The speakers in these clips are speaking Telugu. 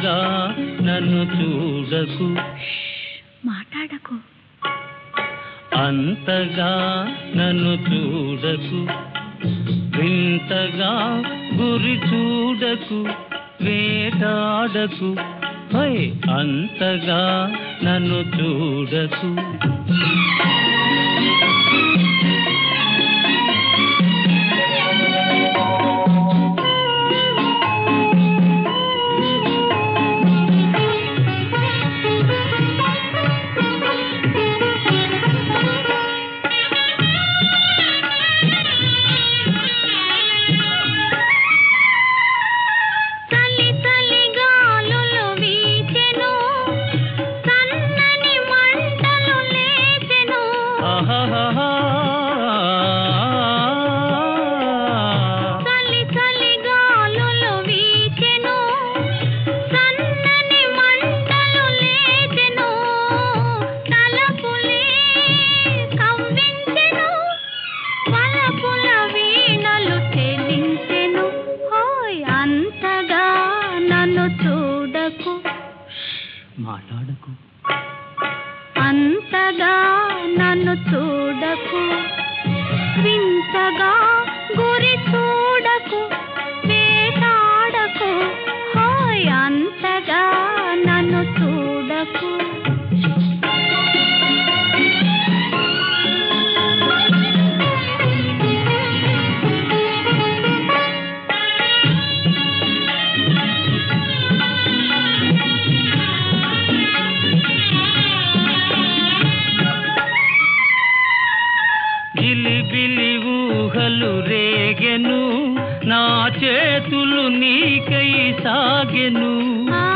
అంతగా నన్ను చూడకు మాట్లాడకు అంతగా నన్ను చూడకు వింతగా గురి చూడకు వేటాడకు హై అంతగా నన్ను చూడకు చలి చలి గాలులు వీచెను సన్నని మంటలు లేచెను ఆహాహాహా. చలి చలి గాలులు వీచెను సన్నని మంటలు లేచెను తలపులే కవ్వించెను వలపుల వీణలు చెలించెను హోయ్ అంతగా నన్ను చూడకు మాట్లాడకు అంతగా నన్ను చూడకు వింతగా గురి చూడకు వేటాడకు హాయ్ అంతగా నన్ను చూడకు జిలిబిలి ఊహలు రేగెను నా చేతులు నీకై సాగెను ఆ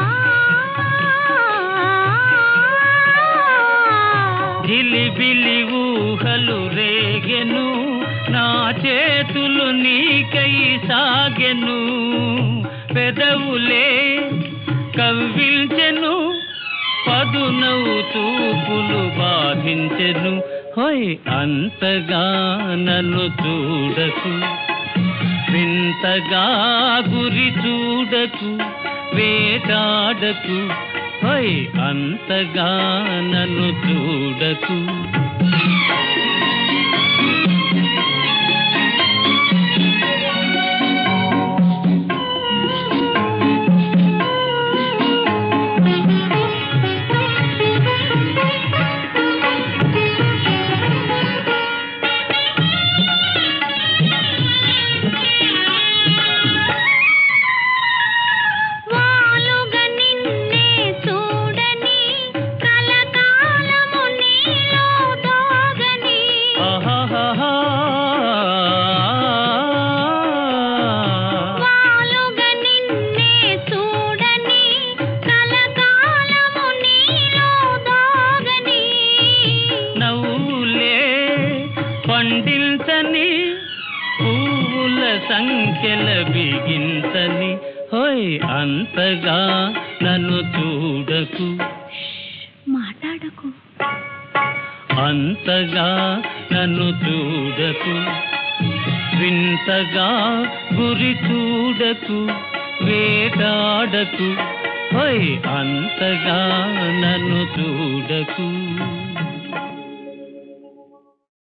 జిలిబిలి ఊహలు రేగెను నా చేతులు నీకై సాగెను పెదవులే కవ్విల్చెను పదునవు చూపులు బాధించెను హోయ్ అంతగా నన్ను చూడకు వింతగా గురి చూడకు వేటాడకు హోయ్ అంతగా నన్ను చూడకు వాలుగా నిన్నే చూడని కలకాలము నీలో దాగని ఆహాహాహా. వాలుగా నిన్నే చూడని కలకాలము నీలో దాగని నవ్వులే పండించని పువ్వుల సంఖ్యల బిగించని హోయ్ అంతగా నన్ను చూడకు మాట్లాడకు అంతగా నన్ను చూడకు వింతగా గురి చూడకు వేటాడకు హోయ్ అంతగా నన్ను చూడకు